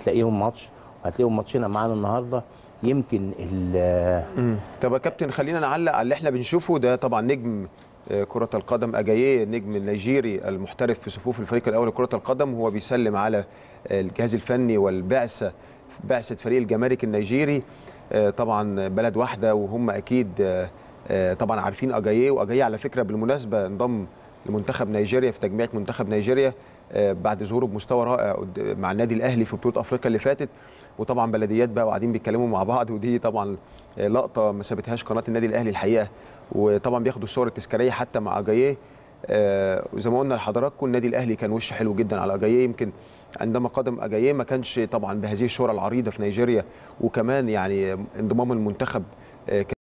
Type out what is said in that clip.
هتلاقيهم ماتش وهتلاقيهم ماتشنا معانا النهارده يمكن ال- مم. طب يا كابتن خلينا نعلق على اللي احنا بنشوفه ده طبعا نجم آه، كرة القدم أجاييه النجم النيجيري المحترف في صفوف الفريق الأول لكرة القدم وهو بيسلم على آه، الجهاز الفني والبعثة بعثة فريق الجمارك النيجيري آه، طبعا بلد واحدة وهم أكيد آه، آه، طبعا عارفين أجاييه وأجاييه على فكرة بالمناسبة انضم لمنتخب نيجيريا في تجميعة منتخب نيجيريا آه، بعد ظهوره بمستوى رائع قد- مع النادي الأهلي في بطولة أفريقيا اللي فاتت وطبعا بلديات بقى وقاعدين بيتكلموا مع بعض ودي طبعا آه، لقطه ما سابتهاش قناه النادي الاهلي الحقيقه وطبعا بياخدوا الصور التذكاريه حتى مع اجاييه آه، وزي ما قلنا لحضراتكم النادي الاهلي كان وش حلو جدا على اجاييه يمكن عندما قدم اجاييه ما كانش طبعا بهذه الشهره العريضه في نيجيريا وكمان يعني انضمام المنتخب آه،